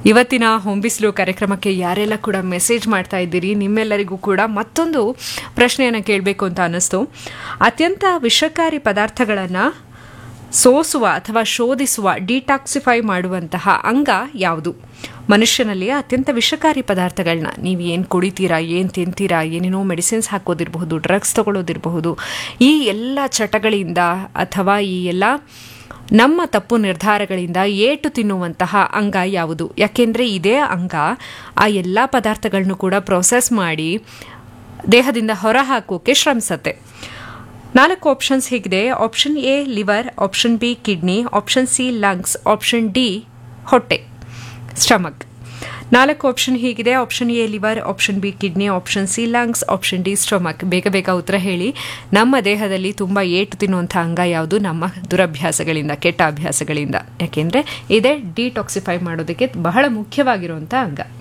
ಇವತ್ತಿನ ಹೊಂಬಿಸ್ಲು ಕಾರ್ಯಕ್ರಮಕ್ಕೆ ಯಾರೆಲ್ಲ ಕೂಡ ಮೆಸೇಜ್ ಮಾಡ್ತಾ ಇದ್ದೀರಿ ನಿಮ್ಮೆಲ್ಲರಿಗೂ ಕೂಡ ಮತ್ತೊಂದು ಪ್ರಶ್ನೆಯನ್ನು ಕೇಳಬೇಕು ಅಂತ ಅನ್ನಿಸ್ತು ಅತ್ಯಂತ ವಿಷಕಾರಿ ಪದಾರ್ಥಗಳನ್ನು ಸೋಸುವ ಅಥವಾ ಶೋಧಿಸುವ ಡಿಟಾಕ್ಸಿಫೈ ಮಾಡುವಂತಹ ಅಂಗ ಯಾವುದು ಮನುಷ್ಯನಲ್ಲಿ ಅತ್ಯಂತ ವಿಷಕಾರಿ ಪದಾರ್ಥಗಳನ್ನ ನೀವು ಏನು ಕುಡಿತೀರಾ ಏನು ತಿಂತೀರಾ ಏನೇನೋ ಮೆಡಿಸಿನ್ಸ್ ಹಾಕೋದಿರಬಹುದು ಡ್ರಗ್ಸ್ ತಗೊಳ್ಳೋದಿರಬಹುದು ಈ ಎಲ್ಲ ಚಟಗಳಿಂದ ಅಥವಾ ಈ ಎಲ್ಲ ನಮ್ಮ ತಪ್ಪು ನಿರ್ಧಾರಗಳಿಂದ ಏಟು ತಿನ್ನುವಂತಹ ಅಂಗ ಯಾವುದು ಯಾಕೆಂದರೆ ಇದೇ ಅಂಗ ಆ ಎಲ್ಲ ಪದಾರ್ಥಗಳನ್ನು ಕೂಡ ಪ್ರೊಸೆಸ್ ಮಾಡಿ ದೇಹದಿಂದ ಹೊರಹಾಕೋಕೆ ಶ್ರಮಿಸತ್ತೆ ನಾಲ್ಕು ಆಪ್ಷನ್ಸ್ ಹೀಗಿದೆ option A liver option B kidney option C lungs option D ಹೊಟ್ಟೆ ಸ್ಟಮಕ್ ನಾಲ್ಕು ಆಪ್ಷನ್ ಹೀಗಿದೆ option A liver option B kidney option C lungs option D stomach ಬೇಗ ಬೇಗ ಉತ್ತರ ಹೇಳಿ ನಮ್ಮ ದೇಹದಲ್ಲಿ ತುಂಬ ಏಟು ತಿನ್ನುವಂಥ ಅಂಗ ಯಾವುದು ನಮ್ಮ ದುರಭ್ಯಾಸಗಳಿಂದ ಕೆಟ್ಟ ಅಭ್ಯಾಸಗಳಿಂದ ಯಾಕೆಂದರೆ ಇದೇ ಡಿಟಾಕ್ಸಿಫೈ ಮಾಡೋದಕ್ಕೆ ಬಹಳ ಮುಖ್ಯವಾಗಿರುವಂಥ ಅಂಗ